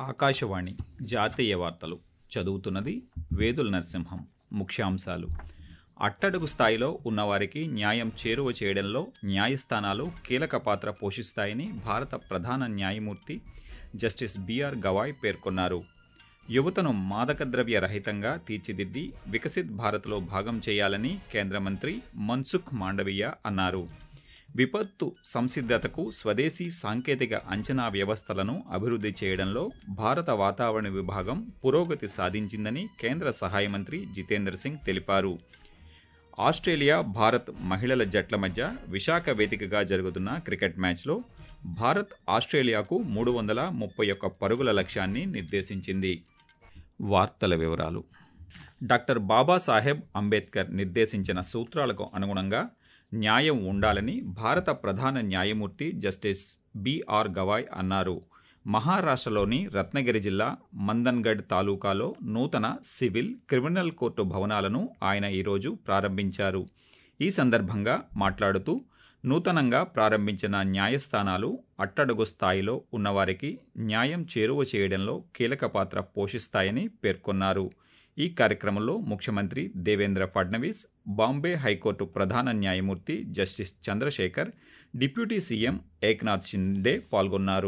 ఆకాశవాణి జాతీయ వార్తలు చదువుతున్నది వేదుల నరసింహం ముఖ్యాంశాలు అట్టడుగు స్థాయిలో ఉన్నవారికి న్యాయం చేరువ చేయడంలో న్యాయస్థానాలు కీలక పాత్ర పోషిస్తాయని భారత ప్రధాన న్యాయమూర్తి జస్టిస్ బిఆర్ గవాయ్ పేర్కొన్నారు యువతను మాదకద్రవ్య రహితంగా తీర్చిదిద్ది వికసిత్ భారత్లో భాగం చేయాలని కేంద్ర మంత్రి మన్సుఖ్ మాండవీయ అన్నారు విపత్తు సంసిద్ధతకు స్వదేశీ సాంకేతిక అంచనా వ్యవస్థలను అభివృద్ధి చేయడంలో భారత వాతావరణ విభాగం పురోగతి సాధించిందని కేంద్ర సహాయ మంత్రి జితేంద్ర సింగ్ తెలిపారు ఆస్ట్రేలియా భారత్ మహిళల జట్ల మధ్య విశాఖ వేదికగా జరుగుతున్న క్రికెట్ మ్యాచ్లో భారత్ ఆస్ట్రేలియాకు మూడు వందల ముప్పై ఒక్క పరుగుల లక్ష్యాన్ని నిర్దేశించింది వార్తల వివరాలు డాక్టర్ బాబాసాహెబ్ అంబేద్కర్ నిర్దేశించిన సూత్రాలకు అనుగుణంగా న్యాయం ఉండాలని భారత ప్రధాన న్యాయమూర్తి జస్టిస్ బిఆర్ గవాయ్ అన్నారు మహారాష్ట్రలోని రత్నగిరి జిల్లా మందన్గఢ్ తాలూకాలో నూతన సివిల్ క్రిమినల్ కోర్టు భవనాలను ఆయన ఈరోజు ప్రారంభించారు ఈ సందర్భంగా మాట్లాడుతూ నూతనంగా ప్రారంభించిన న్యాయస్థానాలు అట్టడుగు స్థాయిలో ఉన్నవారికి న్యాయం చేరువ చేయడంలో కీలక పాత్ర పోషిస్తాయని పేర్కొన్నారు ఈ కార్యక్రమంలో ముఖ్యమంత్రి దేవేంద్ర ఫడ్నవీస్ బాంబే హైకోర్టు ప్రధాన న్యాయమూర్తి justice Chandrashekhar deputy CM Eknath Shinde పాల్గొన్నారు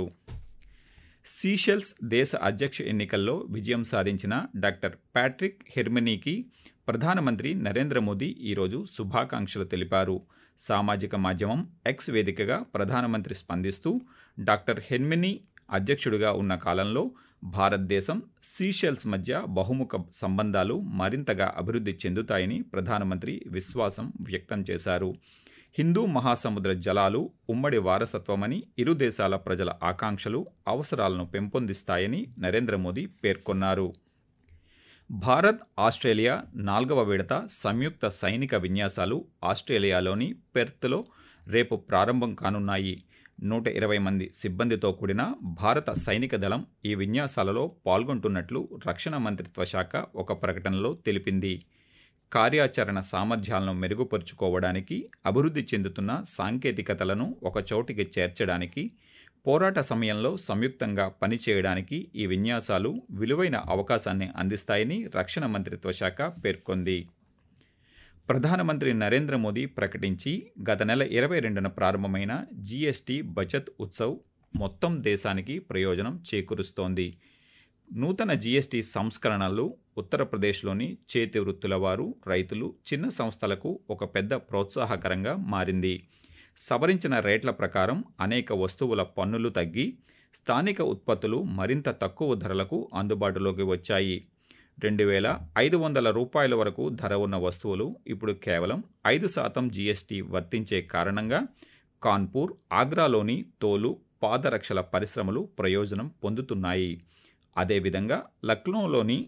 సీషెల్స్ దేశ అధ్యక్ష ఎన్నికల్లో విజయం సాధించిన డాక్టర్ ప్యాట్రిక్ హెర్మనీకి ప్రధానమంత్రి నరేంద్ర మోదీ ఈరోజు శుభాకాంక్షలు తెలిపారు సామాజిక మాధ్యమం ఎక్స్ వేదికగా ప్రధానమంత్రి స్పందిస్తూ డాక్టర్ హెర్మినీ అధ్యక్షుడిగా ఉన్న కాలంలో భారతదేశం సీషెల్స్ మధ్య బహుముఖ సంబంధాలు మరింతగా అభివృద్ధి చెందుతాయని ప్రధానమంత్రి విశ్వాసం వ్యక్తం చేశారు హిందూ మహాసముద్ర జలాలు ఉమ్మడి వారసత్వమని ఇరు దేశాల ప్రజల ఆకాంక్షలు అవసరాలను పెంపొందిస్తాయని నరేంద్ర మోదీ పేర్కొన్నారు భారత్ ఆస్ట్రేలియా నాల్గవ విడత సంయుక్త సైనిక విన్యాసాలు ఆస్ట్రేలియాలోని పెర్త్లో రేపు ప్రారంభం కానున్నాయి నూట ఇరవై మంది సిబ్బందితో కూడిన భారత సైనిక దళం ఈ విన్యాసాలలో పాల్గొంటున్నట్లు రక్షణ మంత్రిత్వ శాఖ ఒక ప్రకటనలో తెలిపింది కార్యాచరణ సామర్థ్యాలను మెరుగుపరుచుకోవడానికి అభివృద్ధి చెందుతున్న సాంకేతికతలను ఒకచోటికి చేర్చడానికి పోరాట సమయంలో సంయుక్తంగా పనిచేయడానికి ఈ విన్యాసాలు విలువైన అవకాశాన్ని అందిస్తాయని రక్షణ మంత్రిత్వ శాఖ పేర్కొంది ప్రధానమంత్రి నరేంద్ర మోదీ ప్రకటించి గత నెల ఇరవై రెండున ప్రారంభమైన జీఎస్టీ బచత్ ఉత్సవ్ మొత్తం దేశానికి ప్రయోజనం చేకూరుస్తోంది నూతన జీఎస్టీ సంస్కరణలు ఉత్తరప్రదేశ్లోని చేతి వృత్తుల వారు రైతులు చిన్న సంస్థలకు ఒక పెద్ద ప్రోత్సాహకరంగా మారింది సవరించిన రేట్ల ప్రకారం అనేక వస్తువుల పన్నులు తగ్గి స్థానిక ఉత్పత్తులు మరింత తక్కువ ధరలకు అందుబాటులోకి వచ్చాయి రెండు వేల ఐదు వందల రూపాయల వరకు ధర ఉన్న వస్తువులు ఇప్పుడు కేవలం ఐదు శాతం జీఎస్టీ వర్తించే కారణంగా కాన్పూర్ ఆగ్రాలోని తోలు పాదరక్షల పరిశ్రమలు ప్రయోజనం పొందుతున్నాయి అదేవిధంగా లక్నోలోని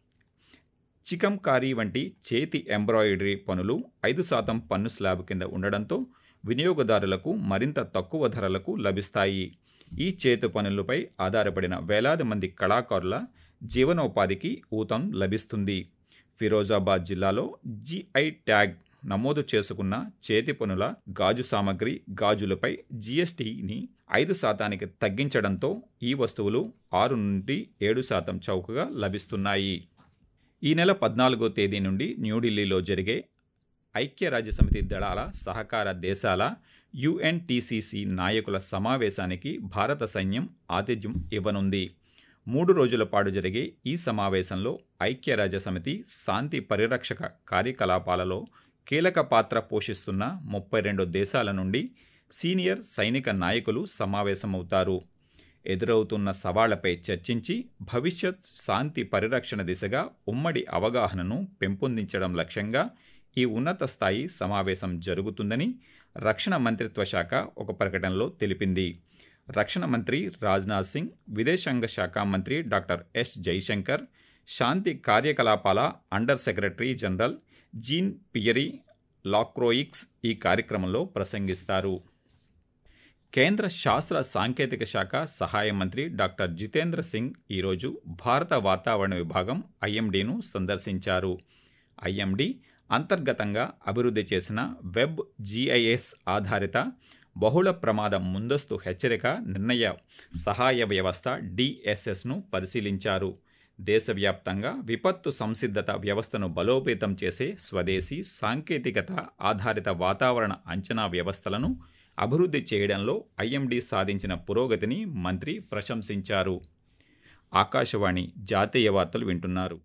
చికంకారీ వంటి చేతి ఎంబ్రాయిడరీ పనులు ఐదు శాతం పన్ను స్లాబ్ కింద ఉండడంతో వినియోగదారులకు మరింత తక్కువ ధరలకు లభిస్తాయి ఈ చేతు పనులపై ఆధారపడిన వేలాది మంది కళాకారుల జీవనోపాధికి ఊతం లభిస్తుంది ఫిరోజాబాద్ జిల్లాలో జిఐ ట్యాగ్ నమోదు చేసుకున్న చేతి పనుల గాజు సామగ్రి గాజులపై జీఎస్టీని ఐదు శాతానికి తగ్గించడంతో ఈ వస్తువులు ఆరు నుండి ఏడు శాతం చౌకగా లభిస్తున్నాయి ఈ నెల పద్నాలుగో తేదీ నుండి న్యూఢిల్లీలో జరిగే ఐక్యరాజ్యసమితి దళాల సహకార దేశాల యుఎన్టీసీసీ నాయకుల సమావేశానికి భారత సైన్యం ఆతిథ్యం ఇవ్వనుంది మూడు రోజుల పాటు జరిగే ఈ సమావేశంలో ఐక్యరాజ్యసమితి శాంతి పరిరక్షక కార్యకలాపాలలో కీలక పాత్ర పోషిస్తున్న ముప్పై రెండు దేశాల నుండి సీనియర్ సైనిక నాయకులు సమావేశమవుతారు ఎదురవుతున్న సవాళ్లపై చర్చించి భవిష్యత్ శాంతి పరిరక్షణ దిశగా ఉమ్మడి అవగాహనను పెంపొందించడం లక్ష్యంగా ఈ ఉన్నత స్థాయి సమావేశం జరుగుతుందని రక్షణ మంత్రిత్వ శాఖ ఒక ప్రకటనలో తెలిపింది రక్షణ మంత్రి రాజ్నాథ్ సింగ్ విదేశాంగ శాఖ మంత్రి డాక్టర్ ఎస్ జైశంకర్ శాంతి కార్యకలాపాల under secretary general Jean Pierre Lacroix ఈ కార్యక్రమంలో ప్రసంగిస్తారు కేంద్ర శాస్త్ర సాంకేతిక శాఖ సహాయ మంత్రి డాక్టర్ జితేంద్ర సింగ్ ఈరోజు భారత వాతావరణ విభాగం ఐఎండీను సందర్శించారు ఐఎండీ అంతర్గతంగా అభివృద్ధి చేసిన వెబ్ జీఐఎస్ ఆధారిత బహుళ ప్రమాదం ముందస్తు హెచ్చరిక నిర్ణయ సహాయ వ్యవస్థ డిఎస్ఎస్ను పరిశీలించారు దేశవ్యాప్తంగా విపత్తు సంసిద్ధత వ్యవస్థను బలోపేతం చేసే స్వదేశీ సాంకేతికత ఆధారిత వాతావరణ అంచనా వ్యవస్థలను అభివృద్ధి చేయడంలో ఐఎండీ సాధించిన పురోగతిని మంత్రి ప్రశంసించారు ఆకాశవాణి జాతీయ వార్తలు వింటున్నారు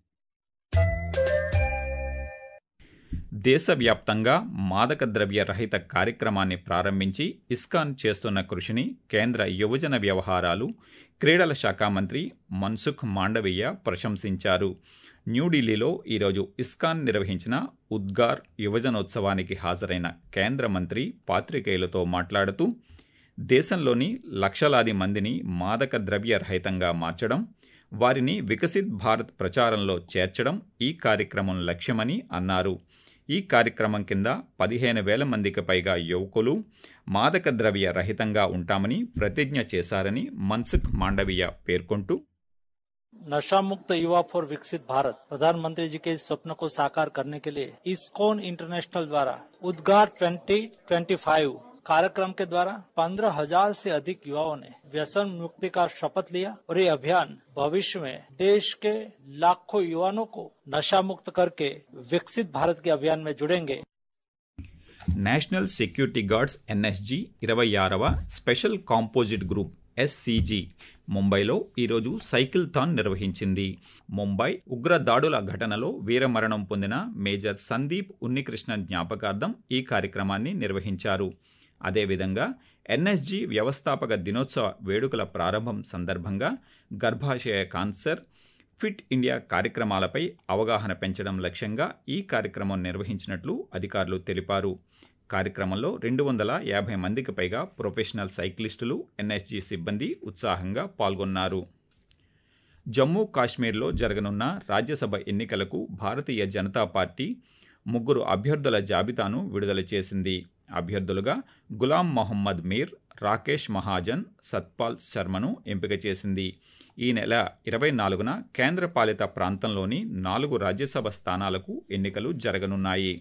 దేశవ్యాప్తంగా మాదక ద్రవ్య రహిత కార్యక్రమాన్ని ప్రారంభించి ఇస్కాన్ చేస్తున్న కృషిని కేంద్ర యువజన వ్యవహారాలు క్రీడల శాఖ మంత్రి మన్సుఖ్ మాండవీయ ప్రశంసించారు న్యూఢిల్లీలో ఈరోజు ఇస్కాన్ నిర్వహించిన ఉద్గార్ యువజనోత్సవానికి హాజరైన కేంద్ర మంత్రి పాత్రికేయులతో మాట్లాడుతూ దేశంలోని లక్షలాది మందిని మాదక ద్రవ్య రహితంగా మార్చడం వారిని వికసిత్ భారత్ ప్రచారంలో చేర్చడం ఈ కార్యక్రమం లక్ష్యమని అన్నారు ఈ కార్యక్రమం కింద పదిహేను వేల మందికి పైగా యువకులు మాదక ద్రవ్య రహితంగా ఉంటామని ప్రతిజ్ఞ చేశారని మన్సుఖ్ మాండవీయ పేర్కొంటూ नशा मुक्त युवा फॉर विकसित भारत प्रधानमंत्री जी के इस स्वप्न को साकार करने के लिए इस्कॉन इंटरनेशनल द्वारा उद्गार 2025 कार्यक्रम के द्वारा पंद्रह हजार से अधिक युवाओं ने व्यसन मुक्ति का शपथ लिया और ये अभियान भविष्य में देश के लाखों युवाओं को नशा मुक्त करके विकसित भारत के अभियान में जुड़ेंगे నేషనల్ సెక్యూరిటీ గార్డ్స్ ఎన్ఎస్జి ఇరవై ఆరవ స్పెషల్ కాంపోజిట్ గ్రూప్ ఎస్సీజీ ముంబైలో ఈరోజు సైకిల్ థాన్ నిర్వహించింది ముంబై ఉగ్ర దాడుల ఘటనలో వీరమరణం పొందిన మేజర్ సందీప్ ఉన్నికృష్ణన్ జ్ఞాపకార్థం ఈ కార్యక్రమాన్ని నిర్వహించారు అదేవిధంగా ఎన్ఎస్జి వ్యవస్థాపక దినోత్సవ వేడుకల ప్రారంభం సందర్భంగా గర్భాశయ కాన్సర్ ఫిట్ ఇండియా కార్యక్రమాలపై అవగాహన పెంచడం లక్ష్యంగా ఈ కార్యక్రమం నిర్వహించినట్లు అధికారులు తెలిపారు కార్యక్రమంలో రెండు వందల యాభై మందికి పైగా ప్రొఫెషనల్ సైక్లిస్టులు ఎన్ఎస్జి సిబ్బంది ఉత్సాహంగా పాల్గొన్నారు జమ్మూ కాశ్మీర్లో జరగనున్న రాజ్యసభ ఎన్నికలకు భారతీయ జనతా పార్టీ ముగ్గురు అభ్యర్థుల జాబితాను విడుదల చేసింది అభ్యర్థులుగా గులాం మొహమ్మద్ మీర్ రాకేష్ మహాజన్ సత్పాల్ శర్మను ఎంపిక చేసింది ఈ నెల ఇరవై నాలుగున కేంద్రపాలిత ప్రాంతంలోని నాలుగు రాజ్యసభ స్థానాలకు ఎన్నికలు జరగనున్నాయి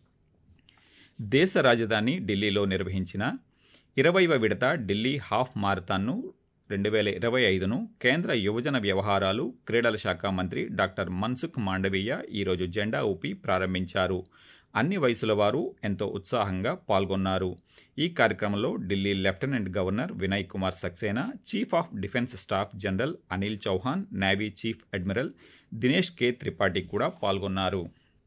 దేశ రాజధాని ఢిల్లీలో నిర్వహించిన ఇరవైవ విడత ఢిల్లీ హాఫ్ మారథాన్ను రెండు వేల ఇరవై ఐదును కేంద్ర యువజన వ్యవహారాలు క్రీడల శాఖ మంత్రి డాక్టర్ మన్సుఖ్ మాండవీయ ఈరోజు జెండా ఊపి ప్రారంభించారు అన్ని వయసుల వారు ఎంతో ఉత్సాహంగా పాల్గొన్నారు ఈ కార్యక్రమంలో Delhi lieutenant governor Vinay Kumar Saxena chief of defence staff general Anil Chauhan navy chief admiral Dinesh K Tripathi కూడా పాల్గొన్నారు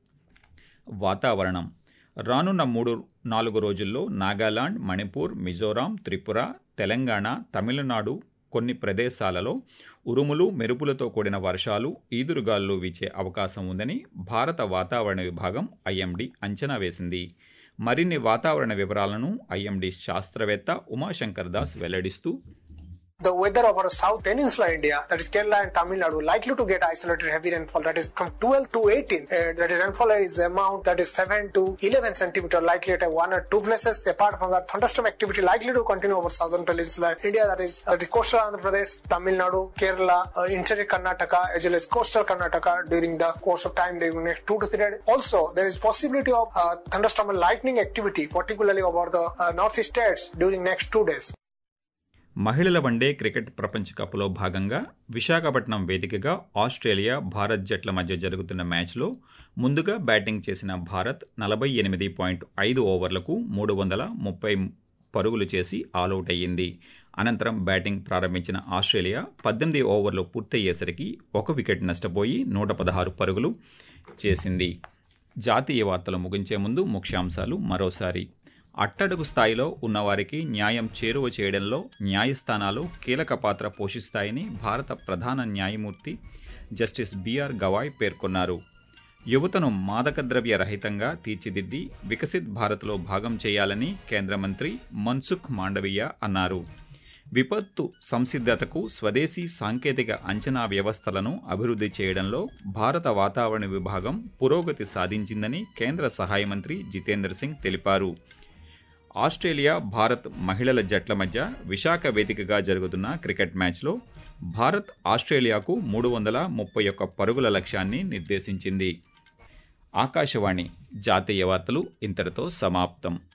వాతావరణం రానున్న మూడు నాలుగు రోజుల్లో నాగాలాండ్ మణిపూర్ మిజోరాం త్రిపుర తెలంగాణ తమిళనాడు కొన్ని ప్రదేశాలలో ఉరుములు మెరుపులతో కూడిన వర్షాలు ఈదురుగాలు వీచే అవకాశం ఉందని భారత వాతావరణ విభాగం ఐఎండీ అంచనా వేసింది మరిన్ని వాతావరణ వివరాలను ఐఎండీ శాస్త్రవేత్త ఉమాశంకర్ దాస్ వెల్లడిస్తూ The weather over South Peninsula India, that is Kerala and Tamil Nadu, likely to get isolated heavy rainfall that is from 12 to 18. Uh, that is rainfall is amount that is 7 to 11 centimeter likely at one or two places. Apart from that, thunderstorm activity likely to continue over Southern Peninsula India, that is, uh, the coastal Andhra Pradesh, Tamil Nadu, Kerala, uh, interior Karnataka, as well as coastal Karnataka during the course of time during the next two to three days. Also, there is possibility of uh, thunderstorm and lightning activity, particularly over the uh, northeast states during next two days. మహిళల one day cricket ప్రపంచ కప్లో భాగంగా విశాఖపట్నం వేదికగా Australia Bharat జట్ల మధ్య జరుగుతున్న మ్యాచ్లో ముందుగా బ్యాటింగ్ చేసిన భారత్ నలభై ఎనిమిది పాయింట్ ఐదు ఓవర్లకు మూడు వందల ముప్పై పరుగులు చేసి ఆలౌట్ అయ్యింది అనంతరం బ్యాటింగ్ ప్రారంభించిన ఆస్ట్రేలియా పద్దెనిమిది ఓవర్లు పూర్తయ్యేసరికి ఒక వికెట్ నష్టపోయి నూట పదహారు పరుగులు చేసింది జాతీయ వార్తలు ముగించే ముందు ముఖ్యాంశాలు మరోసారి అట్టడుగు స్థాయిలో ఉన్నవారికి న్యాయం చేరువ చేయడంలో న్యాయస్థానాలు కీలక పాత్ర పోషిస్తాయని భారత ప్రధాన న్యాయమూర్తి జస్టిస్ బిఆర్ గవాయ్ పేర్కొన్నారు యువతను మాదకద్రవ్య రహితంగా తీర్చిదిద్ది వికసిత్ భారత్లో భాగం చేయాలని కేంద్ర మంత్రి మన్సుఖ్ మాండవీయ అన్నారు విపత్తు సంసిద్ధతకు స్వదేశీ సాంకేతిక అంచనా వ్యవస్థలను అభివృద్ధి చేయడంలో భారత వాతావరణ విభాగం పురోగతి సాధించిందని కేంద్ర సహాయ మంత్రి జితేంద్ర సింగ్ తెలిపారు ఆస్ట్రేలియా భారత్ మహిళల జట్ల మధ్య విశాఖ వేదికగా జరుగుతున్న క్రికెట్ మ్యాచ్లో భారత్ ఆస్ట్రేలియాకు మూడు వందల ముప్పై ఒక్క పరుగుల లక్ష్యాన్ని నిర్దేశించింది ఆకాశవాణి జాతీయ వార్తలు ఇంతటితో సమాప్తం